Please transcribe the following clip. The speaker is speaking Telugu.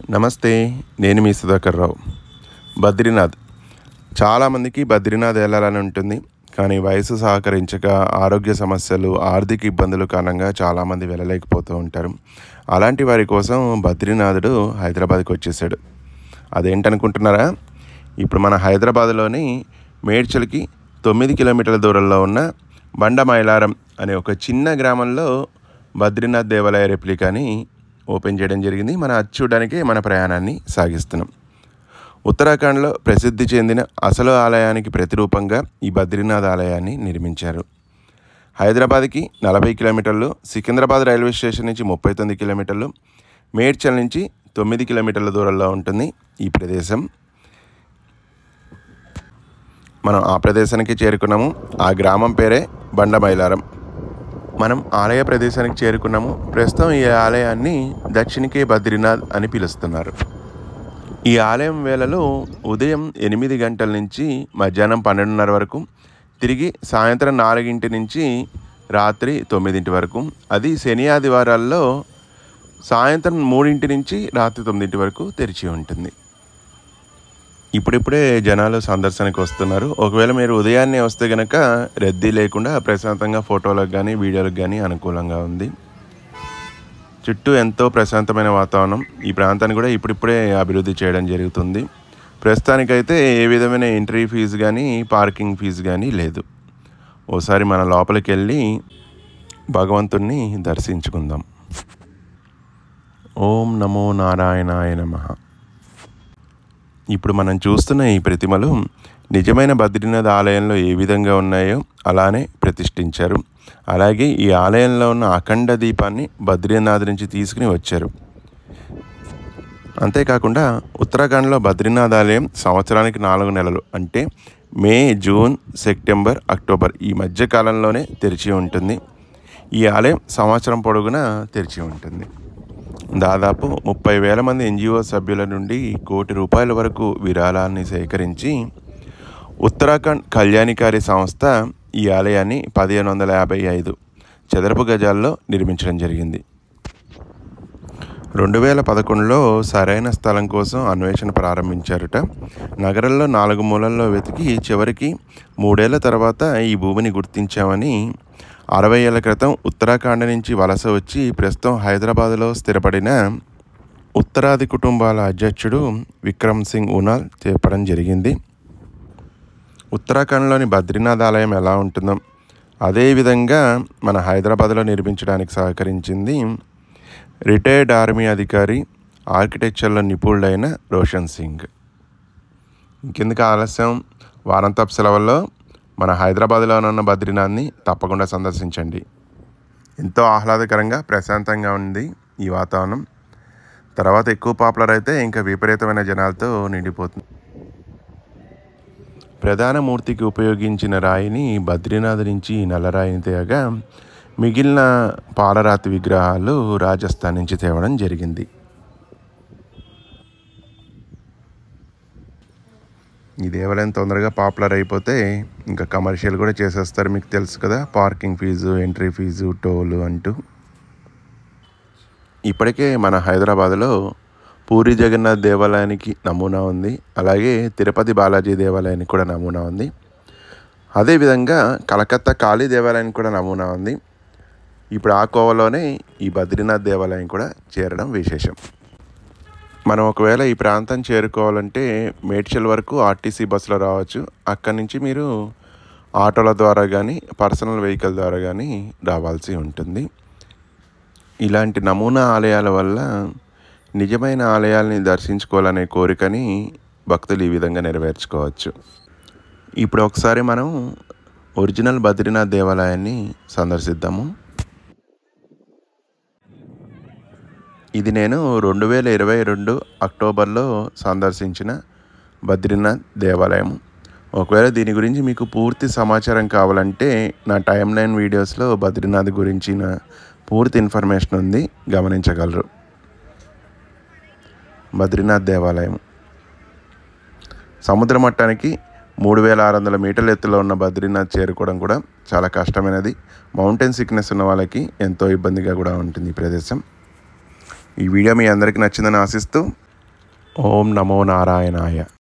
నమస్తే నేను మీ సుధాకర్ రావు బద్రీనాథ్ చాలామందికి బద్రీనాథ్ వెళ్ళాలని ఉంటుంది కానీ వయసు సహకరించక ఆరోగ్య సమస్యలు ఆర్థిక ఇబ్బందులు కారణంగా చాలామంది వెళ్ళలేకపోతూ ఉంటారు అలాంటి వారి కోసం బద్రీనాథుడు హైదరాబాద్కి వచ్చేసాడు అదేంటనుకుంటున్నారా ఇప్పుడు మన హైదరాబాద్లోని మేడ్చల్కి తొమ్మిది కిలోమీటర్ల దూరంలో ఉన్న బండ మైలారం అనే ఒక చిన్న గ్రామంలో బద్రీనాథ్ దేవాలయ రెప్లికాని ఓపెన్ చేయడం జరిగింది మన అది చూడడానికి మన ప్రయాణాన్ని సాగిస్తున్నాం ఉత్తరాఖండ్లో ప్రసిద్ధి చెందిన అసలు ఆలయానికి ప్రతిరూపంగా ఈ బద్రీనాథ్ ఆలయాన్ని నిర్మించారు హైదరాబాద్కి నలభై కిలోమీటర్లు సికింద్రాబాద్ రైల్వే స్టేషన్ నుంచి ముప్పై తొమ్మిది కిలోమీటర్లు మేడ్చల్ నుంచి తొమ్మిది కిలోమీటర్ల దూరంలో ఉంటుంది ఈ ప్రదేశం మనం ఆ ప్రదేశానికి చేరుకున్నాము ఆ గ్రామం పేరే బండ మైలారం మనం ఆలయ ప్రదేశానికి చేరుకున్నాము ప్రస్తుతం ఈ ఆలయాన్ని దక్షిణికే బద్రీనాథ్ అని పిలుస్తున్నారు ఈ ఆలయం వేళలో ఉదయం ఎనిమిది గంటల నుంచి మధ్యాహ్నం పన్నెండున్నర వరకు తిరిగి సాయంత్రం నాలుగింటి నుంచి రాత్రి తొమ్మిదింటి వరకు అది శని ఆదివారాల్లో సాయంత్రం మూడింటి నుంచి రాత్రి తొమ్మిదింటి వరకు తెరిచి ఉంటుంది ఇప్పుడిప్పుడే జనాలు సందర్శనకు వస్తున్నారు ఒకవేళ మీరు ఉదయాన్నే వస్తే గనక రద్దీ లేకుండా ప్రశాంతంగా ఫోటోలకు కానీ వీడియోలకు కానీ అనుకూలంగా ఉంది చుట్టూ ఎంతో ప్రశాంతమైన వాతావరణం ఈ ప్రాంతాన్ని కూడా ఇప్పుడిప్పుడే అభివృద్ధి చేయడం జరుగుతుంది ప్రస్తుతానికైతే ఏ విధమైన ఎంట్రీ ఫీజు కానీ పార్కింగ్ ఫీజు కానీ లేదు ఓసారి మన లోపలికి వెళ్ళి భగవంతుణ్ణి దర్శించుకుందాం ఓం నమో నారాయణాయ నమః ఇప్పుడు మనం చూస్తున్న ఈ ప్రతిమలు నిజమైన బద్రీనాథ్ ఆలయంలో ఏ విధంగా ఉన్నాయో అలానే ప్రతిష్ఠించారు అలాగే ఈ ఆలయంలో ఉన్న అఖండ దీపాన్ని బద్రీనాథ్ నుంచి తీసుకుని వచ్చారు అంతేకాకుండా ఉత్తరాఖండ్లో బద్రీనాథ్ ఆలయం సంవత్సరానికి నాలుగు నెలలు అంటే మే జూన్ సెప్టెంబర్ అక్టోబర్ ఈ మధ్య కాలంలోనే తెరిచి ఉంటుంది ఈ ఆలయం సంవత్సరం పొడుగునా తెరిచి ఉంటుంది దాదాపు ముప్పై వేల మంది ఎన్జిఓ సభ్యుల నుండి కోటి రూపాయల వరకు విరాళాన్ని సేకరించి ఉత్తరాఖండ్ కళ్యాణికారి సంస్థ ఈ ఆలయాన్ని పదిహేను వందల యాభై ఐదు చదరపు గజాల్లో నిర్మించడం జరిగింది రెండు వేల పదకొండులో సరైన స్థలం కోసం అన్వేషణ ప్రారంభించారట నగరంలో నాలుగు మూలల్లో వెతికి చివరికి మూడేళ్ల తర్వాత ఈ భూమిని గుర్తించామని అరవై ఏళ్ల క్రితం ఉత్తరాఖండ్ నుంచి వలస వచ్చి ప్రస్తుతం హైదరాబాద్లో స్థిరపడిన ఉత్తరాది కుటుంబాల అధ్యక్షుడు విక్రమ్ సింగ్ ఉనాల్ చెప్పడం జరిగింది ఉత్తరాఖండ్లోని బద్రీనాథ్ ఆలయం ఎలా ఉంటుందో అదేవిధంగా మన హైదరాబాద్లో నిర్మించడానికి సహకరించింది రిటైర్డ్ ఆర్మీ అధికారి ఆర్కిటెక్చర్లో నిపుణుడైన రోషన్ సింగ్ ఇంకెందుకు ఆలస్యం వారంతపు సెలవుల్లో మన హైదరాబాద్లో ఉన్న బద్రీనాథ్ని తప్పకుండా సందర్శించండి ఎంతో ఆహ్లాదకరంగా ప్రశాంతంగా ఉంది ఈ వాతావరణం తర్వాత ఎక్కువ పాపులర్ అయితే ఇంకా విపరీతమైన జనాలతో నిండిపోతుంది ప్రధాన మూర్తికి ఉపయోగించిన రాయిని బద్రీనాథ్ నుంచి నల్లరాయిని తేగా మిగిలిన పాలరాతి విగ్రహాలు రాజస్థాన్ నుంచి తేవడం జరిగింది ఈ దేవాలయం తొందరగా పాపులర్ అయిపోతే ఇంకా కమర్షియల్ కూడా చేసేస్తారు మీకు తెలుసు కదా parking fees entry fees toll అంటూ ఇప్పటికే మన హైదరాబాద్లో పూరి జగన్నాథ్ దేవాలయానికి నమూనా ఉంది అలాగే తిరుపతి బాలాజీ దేవాలయానికి కూడా నమూనా ఉంది అదేవిధంగా కలకత్తా కాళీ దేవాలయానికి కూడా నమూనా ఉంది ఇప్పుడు ఆ కోవలోనే ఈ బద్రీనాథ్ దేవాలయం కూడా చేరడం విశేషం మనం ఒకవేళ ఈ ప్రాంతం చేరుకోవాలంటే మేడ్చల్ వరకు ఆర్టీసీ బస్సులో రావచ్చు అక్కడి నుంచి మీరు ఆటోల ద్వారా కానీ పర్సనల్ వెహికల్ ద్వారా కానీ రావాల్సి ఉంటుంది ఇలాంటి నమూనా ఆలయాల వల్ల నిజమైన ఆలయాల్ని దర్శించుకోవాలనే కోరికని భక్తులు ఈ విధంగా నెరవేర్చుకోవచ్చు ఇప్పుడు ఒకసారి మనం ఒరిజినల్ బద్రీనాథ్ దేవాలయాన్ని సందర్శిద్దాము ఇది నేను రెండు వేల ఇరవై రెండు అక్టోబర్లో సందర్శించిన బద్రీనాథ్ దేవాలయం ఒకవేళ దీని గురించి మీకు పూర్తి సమాచారం కావాలంటే నా టైం లైన్ వీడియోస్లో బద్రీనాథ్ గురించిన పూర్తి ఇన్ఫర్మేషన్ ఉంది గమనించగలరు బద్రీనాథ్ దేవాలయం సముద్ర మట్టానికి మూడు వేల ఆరు వందల మీటర్ల ఎత్తులో ఉన్న బద్రీనాథ్ చేరుకోవడం కూడా చాలా కష్టమైనది మౌంటైన్ సిక్నెస్ ఉన్న వాళ్ళకి ఎంతో ఇబ్బందిగా కూడా ఉంటుంది ఈ ప్రదేశం ఈ వీడియో మీ అందరికీ నచ్చిందని ఆశిస్తూ ఓం నమో నారాయణాయ